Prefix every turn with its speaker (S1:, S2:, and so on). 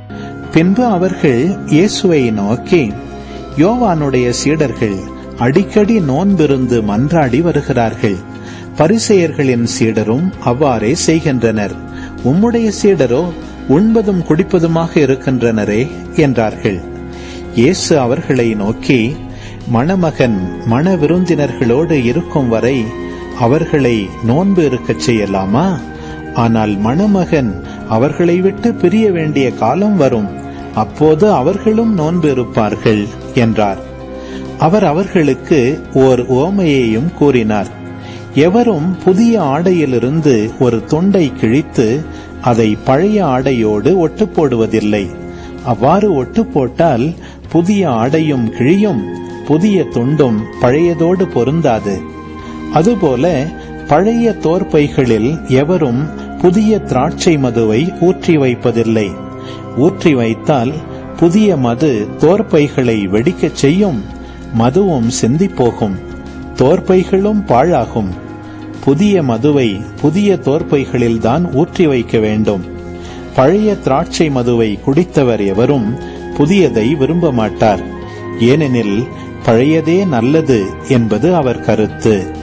S1: பின்பு அவர்கள் இயேசுவை நோக்கி யோவானுடைய சீடர்கள் அடிக்கடி நோன்பிருந்து மன்றாடி வருகிறார்கள் பரிசெயர்களின் சீடரும் அவ்வாறே செய்கின்றனர் உம்முடைய சீடரோ உண்பதும் குடிப்பதுமாக இருக்கின்றனரே என்றார்கள் இயேசு அவர்களை நோக்கி மணமகன் மண விருந்தினர்களோடு இருக்கும் வரை அவர்களை நோன்பு இருக்கச் செய்யலாமா ஆனால் மணமகன் அவர்களை விட்டு பிரிய வேண்டிய காலம் வரும் அப்போது அவர்களும் நோன்பு இருப்பார்கள் என்றார் அவர் அவர்களுக்கு ஓர் ஓமையையும் கூறினார் எவரும் புதிய ஆடையிலிருந்து ஒரு துண்டை கிழித்து அதை பழைய ஆடையோடு ஒட்டு போடுவதில்லை அவ்வாறு ஒட்டு போட்டால் புதிய ஆடையும் கிழியும் புதிய துண்டும் பழையதோடு பொருந்தாது அதுபோல பழைய தோற்பைகளில் எவரும் புதிய திராட்சை மதுவை ஊற்றி வைப்பதில்லை ஊற்றி வைத்தால் புதிய மது தோற்பைகளை வெடிக்கச் செய்யும் மதுவும் சிந்திப்போகும் தோற்பைகளும் பாழாகும் புதிய மதுவை புதிய தோற்பைகளில்தான் ஊற்றி வைக்க வேண்டும் பழைய திராட்சை மதுவை குடித்தவர் எவரும் புதியதை விரும்ப மாட்டார் ஏனெனில் பழையதே நல்லது என்பது அவர் கருத்து